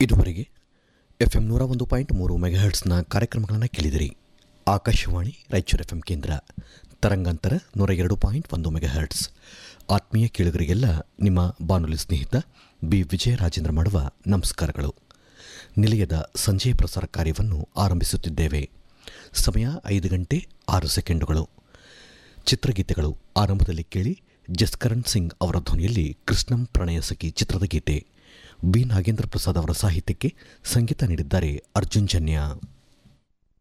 ಇದುವರೆಗೆ F M ನೂರ ಒಂದು ಪಾಯಿಂಟ್ ಮೂರು ಮೆಗಾಹರ್ಟ್ಸ್ನ ಕಾರ್ಯಕ್ರಮಗಳನ್ನು ಕೇಳಿದಿರಿ ಆಕಾಶವಾಣಿ ರಾಯಚೂರು ಎಫ್ ಎಂ ಕೇಂದ್ರ ತರಂಗಾಂತರ ನೂರ ಎರಡು ಪಾಯಿಂಟ್ ಒಂದು ಮೆಗಾಹರ್ಟ್ಸ್ ಆತ್ಮೀಯ ಕೇಳುಗರಿಗೆಲ್ಲ ನಿಮ್ಮ ಬಾನುಲಿ ಸ್ನೇಹಿತ ಬಿ ವಿಜಯರಾಜೇಂದ್ರ ಮಾಡುವ ನಮಸ್ಕಾರಗಳು ನಿಲಯದ ಸಂಜೆ ಪ್ರಸಾರ ಕಾರ್ಯವನ್ನು ಆರಂಭಿಸುತ್ತಿದ್ದೇವೆ ಸಮಯ ಐದು ಗಂಟೆ ಆರು ಸೆಕೆಂಡುಗಳು ಚಿತ್ರಗೀತೆಗಳು ಆರಂಭದಲ್ಲಿ ಕೇಳಿ ಜಸ್ಕರಣ್ ಸಿಂಗ್ ಅವರ ಧ್ವನಿಯಲ್ಲಿ ಕೃಷ್ಣಂ ಪ್ರಣಯ ಸಖಿ ಚಿತ್ರದ ಗೀತೆ ಬಿ ನಾಗೇಂದ್ರ ಪ್ರಸಾದ್ ಅವರ ಸಾಹಿತ್ಯಕ್ಕೆ ಸಂಗೀತ ನೀಡಿದ್ದಾರೆ ಅರ್ಜುನ್ ಜನ್ಯ